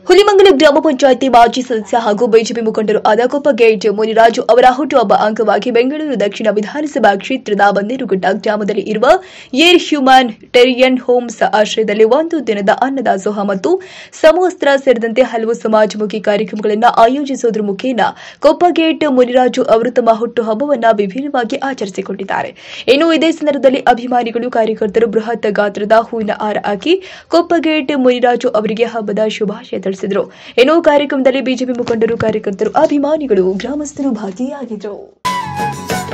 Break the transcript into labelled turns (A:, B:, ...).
A: ಹುಲಿಮಂಗಲ ಗ್ರಾಮ ಪಂಚಾಯಿತಿ ಮಾಜಿ ಸದಸ್ಯ ಹಾಗೂ ಬಿಜೆಪಿ ಮುಖಂಡರು ಆದ ಕೊಪ್ಪಗೇಟ್ ಮುನಿರಾಜು ಅವರ ಹುಟ್ಟುಹಬ್ಬ ಅಂಗವಾಗಿ ಬೆಂಗಳೂರು ದಕ್ಷಿಣ ವಿಧಾನಸಭಾ ಕ್ಷೇತ್ರದ ಬಂದೇರುಘಟ್ಟ ಗ್ರಾಮದಲ್ಲಿ ಇರುವ ಏರ್ ಹ್ಯೂಮನ್ ಟೆರಿಯನ್ ಹೋಮ್ಸ್ ಆಶ್ರಯದಲ್ಲಿ ಒಂದು ದಿನದ ಅನ್ನದಾಸೋಹ ಮತ್ತು ಸಮವಸ್ತ್ರ ಸೇರಿದಂತೆ ಹಲವು ಸಮಾಜಮುಖಿ ಕಾರ್ಯಕ್ರಮಗಳನ್ನು ಆಯೋಜಿಸುವುದರ ಮುಖೇನ ಕೊಪ್ಪಗೇಟ್ ಮುನಿರಾಜು ಅವರು ತಮ್ಮ ಹುಟ್ಟುಹಬ್ಬವನ್ನು ವಿಭಿನ್ನವಾಗಿ ಆಚರಿಸಿಕೊಂಡಿದ್ದಾರೆ ಇನ್ನು ಇದೇ ಸಂದರ್ಭದಲ್ಲಿ ಅಭಿಮಾನಿಗಳು ಕಾರ್ಯಕರ್ತರು ಬೃಹತ್ ಗಾತ್ರದ ಹೂವಿನ ಹಾರ ಹಾಕಿ ಕೊಪ್ಪಗೇಟ್ ಮುನಿರಾಜು ಅವರಿಗೆ ಹಬ್ಬದ ಶುಭಾಶಯ ತಿಳಿಸಿದರು ಇನ್ನು ಕಾರ್ಯಕ್ರಮದಲ್ಲಿ ಬಿಜೆಪಿ ಮುಖಂಡರು ಕಾರ್ಯಕರ್ತರು ಅಭಿಮಾನಿಗಳು ಗ್ರಾಮಸ್ಥರು ಭಾಗಿಯಾಗಿದ್ದರು